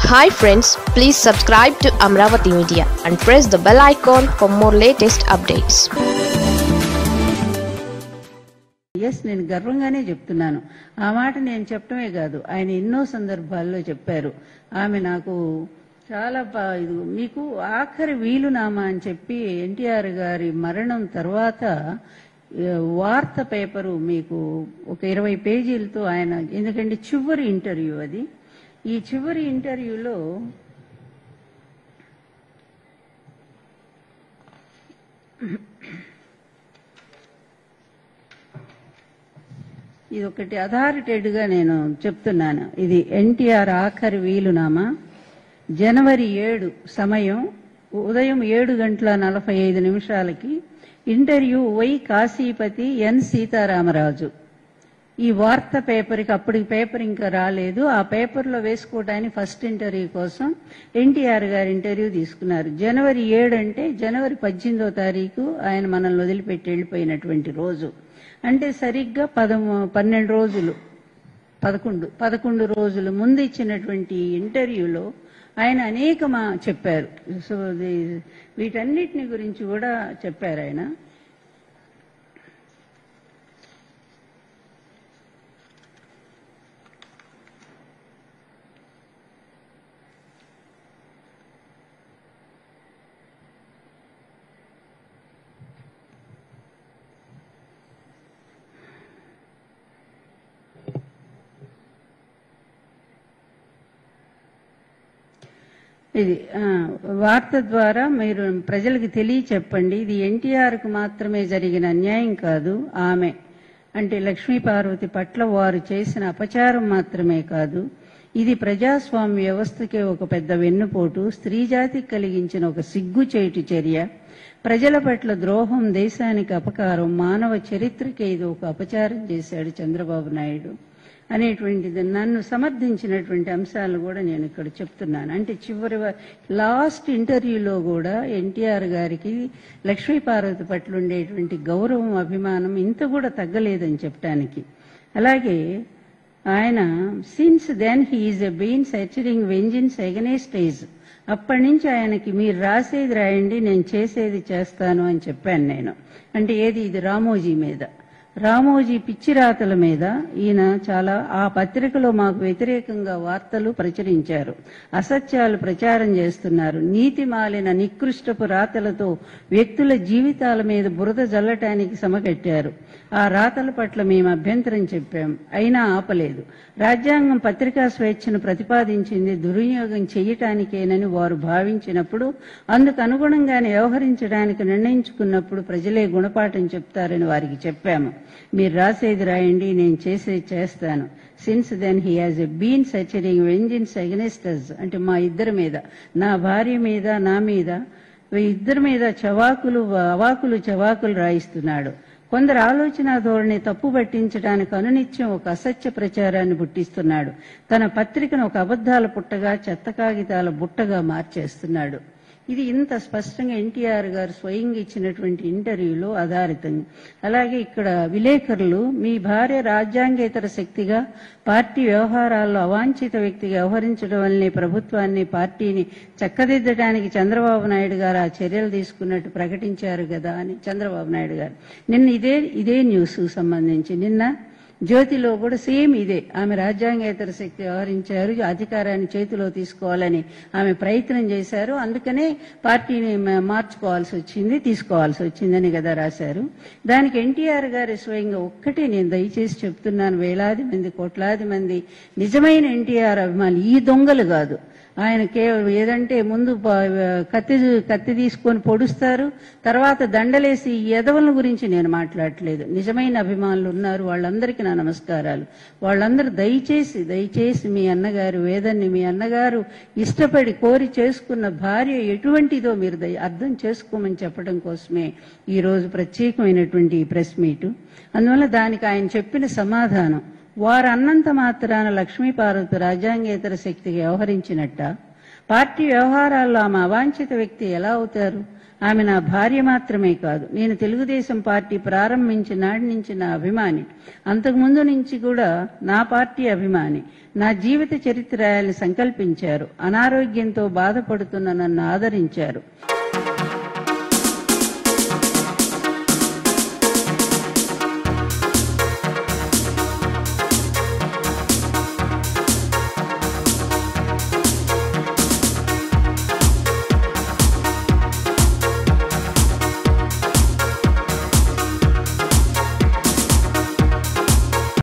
hi friends please subscribe to Amaravati media and press the bell icon for more latest updates yes నేను గర్వంగానే చెప్తున్నాను ఆ మాట నేను చెప్పడమే కాదు ఆయన ఎన్నో సందర్భాల్లో చెప్పారు ఆమె నాకు చాలా బా- ఇది మీకు ఆఖరి వీలునామా అని చెప్పి ఎన్టీఆర్ గారి మరణం తర్వాత ఏ, వార్త పేపరు మీకు ఒక ఇరవై పేజీలతో ఆయన ఎందుకంటే చివరి ఇంటర్వ్యూ అది ఈ చివరి ఇంటర్వ్యూలో ఇది ఒకటి అథారిటేట్గా నేను చెప్తున్నాను ఇది ఎన్టీఆర్ ఆఖరి వీలునామా జనవరి ఏడు సమయం ఉదయం ఏడు గంటల నలభై ఐదు నిమిషాలకి interview Y Kasipathi N Sitaramaraju ఈ వార్త పేపర్కి అప్పటికి పేపర్ ఇంకా రాలేదు ఆ పేపర్లో వేసుకోవడానికి ఫస్ట్ ఇంటర్వ్యూ కోసం ఎన్టీఆర్ గారి ఇంటర్వ్యూ తీసుకున్నారు జనవరి ఏడు అంటే జనవరి పద్దెనిమిదో తారీఖు ఆయన మనల్ని వదిలిపెట్టి వెళ్ళిపోయినటువంటి రోజు అంటే సరిగ్గా పదము పన్నెండు రోజులు పదకొండు పదకొండు రోజులు ముందు ఇచ్చినటువంటి ఇంటర్వ్యూలో ఆయన అనేక మా చెప్పారు సో ది- వీటన్నిటిని గురించి కూడా చెప్పారు ఆయన ఇది ఆ, వార్త ద్వారా మీరు ప్రజలకు తెలియ చెప్పండి ఇది ఎన్టీఆర్ కు మాత్రమే జరిగిన అన్యాయం కాదు ఆమె అంటే లక్ష్మీ పార్వతి పట్ల వారు చేసిన అపచారం మాత్రమే కాదు ఇది ప్రజాస్వామ్య వ్యవస్థకే ఒక పెద్ద వెన్నుపోటు స్త్రీ జాతికి కలిగించిన ఒక సిగ్గుచేటు చర్య ప్రజల పట్ల ద్రోహం దేశానికి అపకారం మానవ చరిత్రకే ఇది ఒక అపచారం చేశాడు చంద్రబాబు నాయుడు అనేటువంటిది నన్ను సమర్థించినటువంటి అంశాలు కూడా నేను ఇక్కడ చెప్తున్నాను అంటే చివరి వ- లాస్ట్ ఇంటర్వ్యూలో కూడా ఎన్టీఆర్ గారికి లక్ష్మీ పార్వతి పట్ల ఉండేటువంటి గౌరవం అభిమానం ఇంత కూడా తగ్గలేదని చెప్పడానికి అలాగే ఆయన since then he's a been suffering vengeance against age అప్పటి నుంచి ఆయనకి మీరు రాసేది రాయండి నేను చేసేది చేస్తాను అని చెప్పాను నేను అంటే ఏది ఇది రామోజీ మీద రామోజీ పిచ్చి రాతల మీద ఈయన చాలా ఆ పత్రికలో మాకు వ్యతిరేకంగా వార్తలు ప్రచురించారు అసత్యాలు ప్రచారం చేస్తున్నారు నీతి మాలిన నికృష్టపు రాతలతో వ్యక్తుల జీవితాల మీద బురద జల్లటానికి సమకట్టారు ఆ రాతల పట్ల మేము అభ్యంతరం చెప్పాం అయినా ఆపలేదు రాజ్యాంగం పత్రికా స్వేచ్ఛను ప్రతిపాదించింది దుర్వినియోగం చేయటానికేనని వారు భావించినప్పుడు అందుకు అనుగుణంగానే వ్యవహరించడానికి నిర్ణయించుకున్నప్పుడు ప్రజలే గుణపాఠం చెప్తారని వారికి చెప్పాము మీరు రాసేది రాయండి నేను చేసేది చేస్తాను since then he has a been suffering vengeance against us అంటే మా ఇద్దరి మీద నా భార్య మీద నా మీద ఈ ఇద్దరి మీద చవాకులు అవాకులు చవాకులు రాయిస్తున్నాడు కొందరు ఆలోచన ధోరణి తప్పు పట్టించడానికి అనునిత్యం ఒక అసత్య ప్రచారాన్ని పుట్టిస్తున్నాడు తన పత్రికను ఒక అబద్ధాల పుట్టగా చెత్త కాగితాల బుట్టగా మార్చేస్తున్నాడు ఇది ఇంత స్పష్టంగా ఎన్టీఆర్ గారు స్వయంగా ఇచ్చినటువంటి ఇంటర్వ్యూలో ఆధారితంగా అలాగే ఇక్కడ విలేకరులు మీ భార్య రాజ్యాంగేతర శక్తిగా పార్టీ వ్యవహారాల్లో అవాంఛిత వ్యక్తిగా వ్యవహరించడం వల్లనే ప్రభుత్వాన్ని పార్టీని చక్కదిద్దడానికి చంద్రబాబు నాయుడు గారు ఆ చర్యలు తీసుకున్నట్టు ప్రకటించారు కదా అని చంద్రబాబు నాయుడు గారు నిన్న ఇదే ఇదే న్యూస్ సంబంధించి నిన్న జ్యోతిలో కూడా సేమ్ ఇదే ఆమె రాజ్యాంగేతర శక్తి వ్యవహరించారు అధికారాన్ని చేతిలో తీసుకోవాలని ఆమె ప్రయత్నం చేశారు అందుకనే పార్టీని మ- మార్చుకోవాల్సి వచ్చింది తీసుకోవాల్సి వచ్చిందని కదా రాశారు దానికి ఎన్టీఆర్ గారి స్వయంగా ఒక్కటే నేను దయచేసి చెప్తున్నాను వేలాది మంది కోట్లాది మంది నిజమైన ఎన్టీఆర్ అభిమానులు ఈ దొంగలు కాదు ఆయన కేవలం ఏదంటే ముందు ప- కత్తి కత్తి తీసుకొని పొడుస్తారు తర్వాత దండలేసి ఈ ఎదవల గురించి నేను మాట్లాడట్లేదు నిజమైన అభిమానులు ఉన్నారు వాళ్ళందరికీ నా నమస్కారాలు వాళ్ళందరూ దయచేసి దయచేసి మీ అన్నగారు వేదన్ని మీ అన్నగారు ఇష్టపడి కోరి చేసుకున్న భార్య ఎటువంటిదో మీరు దయ అర్థం చేసుకోమని చెప్పడం కోసమే ఈ రోజు ప్రత్యేకమైనటువంటి ఈ ప్రెస్ మీటు అందువల్ల దానికి ఆయన చెప్పిన సమాధానం వారు అన్నంత మాత్రాన లక్ష్మీ పార్వతి రాజ్యాంగేతర శక్తిగా వ్యవహరించినట్ట పార్టీ వ్యవహారాల్లో ఆమె అవాంఛిత వ్యక్తి ఎలా అవుతారు ఆమె నా భార్య మాత్రమే కాదు నేను తెలుగుదేశం పార్టీ ప్రారంభించిన నాటి నుంచి నా అభిమాని అంతకుముందు నుంచి కూడా నా పార్టీ అభిమాని నా జీవిత చరిత్ర రాయాలని సంకల్పించారు అనారోగ్యంతో బాధపడుతున్న నన్ను ఆదరించారు